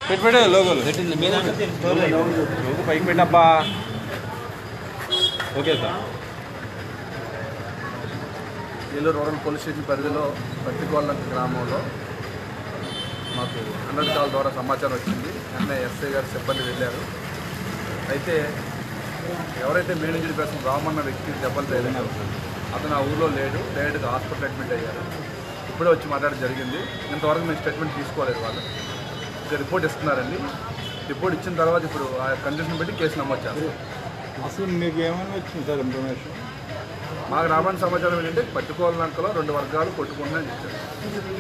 పెట్టి పెట్టే లోగోలు పెట్టింది మీ దాంట్లో లోగో పైకి పెట్టబ్బా okay sir Eluru rural police station పరిధిలో పత్తికోళ్ళ గ్రామంలో మాకు హండ్రెడ్ కాల్ ద్వారా సమాచారం వచ్చింది వెంటనే ఎస్ఐ గారు సిబ్బంది వెళ్ళారు అయితే ఎవరైతే మేనేజర్ పర్సన్ రామన్న వ్యక్తి దెబ్బలు తగిలినారు అతను ఆ ఊళ్ళో లేడు డైరెక్ట్గా హాస్పిటల్ అడ్మిట్ అయ్యారు ఇప్పుడే వచ్చి మాట్లాడడం జరిగింది ఇంతవరకు మేము స్టేట్మెంట్ తీసుకోలేదు వాళ్ళు ఇక రిపోర్ట్ ఇస్తున్నారండి రిపోర్ట్ ఇచ్చిన తర్వాత ఇప్పుడు ఆ కండిషన్ బట్టి కేసు నమోదు చేస్తారు అసలు మీకు ఏమైనా వచ్చింది సార్ ఇన్ఫర్మేషన్ మాకు రాబడిన సమాచారం ఏంటంటే పట్టుకోవాలనుకలో రెండు వర్గాలు కొట్టుకున్నాయని చెప్పారు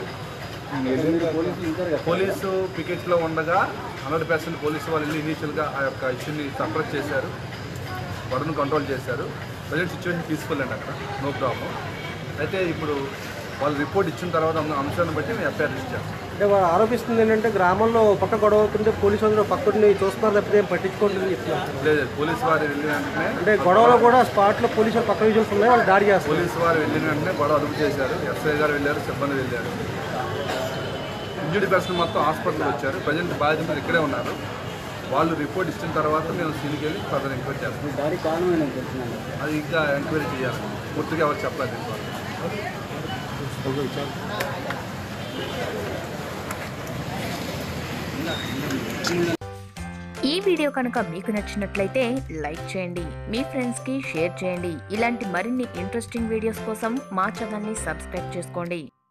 పోలీసు పికెట్లో ఉండగా హండ్రెడ్ పర్సెంట్ పోలీసు వాళ్ళు వెళ్ళి ఇనీషియల్గా ఆ యొక్క ఇష్యూని సప్రెస్ చేశారు గొడవను కంట్రోల్ చేశారు ప్రజెంట్ సిచ్యువేషన్ తీసుకెళ్ళండి అక్కడ నో ప్రాబ్లం అయితే ఇప్పుడు వాళ్ళు రిపోర్ట్ ఇచ్చిన తర్వాత అంద- అంశాన్ని బట్టి మేము ఎఫ్ఐఆర్ రిజిస్టర్ చేస్తాం అంటే వాడు ఆరోపిస్తుంది ఏంటంటే గ్రామంలో పక్క గొడవ అవుతుంటే పోలీసు అందరూ పక్కని చూస్తున్నారు తప్పితే ఏం పట్టించుకోవట్లేదు చెప్తున్నారు లేదు పోలీసు వారు వెళ్ళిన వెంటనే అంటే గొడవలో కూడా స్పాట్లో పోలీసులు పక్క విజువల్స్ ఉన్నాయి వాళ్ళు దాడి చేస్తారు పోలీసు వారు వెళ్ళిన వెంటనే గొడవ అదుపు చేశారు ఎస్ఐ గారు వెళ్ళారు సిబ్బంది వెళ్ళారు ఇంజురీ పర్సన్ మొత్తం హాస్పిటల్ వచ్చారు ప్రజెంట్ బాధితులు ఇక్కడే ఉన్నారు వాళ్ళు రిపోర్ట్ ఇచ్చిన తర్వాత మేము సీన్కి వెళ్ళి ఫర్దర్ ఎంక్వైరీ చేస్తాం దాడి కారణం తెలుసుకున్నాను అది ఇంకా ఎంక్వైరీ చేయాలి పూర్తిగా ఎవరు చెప్పలేదు ఇంతవరకు. ఓకే సార్ ఈ వీడియో కనుక మీకు నచ్చినట్లయితే లైక్ చేయండి మీ ఫ్రెండ్స్కి షేర్ చేయండి ఇలాంటి మరిన్ని ఇంట్రెస్టింగ్ వీడియోస్ కోసం మా ఛానల్ని సబ్స్క్రైబ్ చేసుకోండి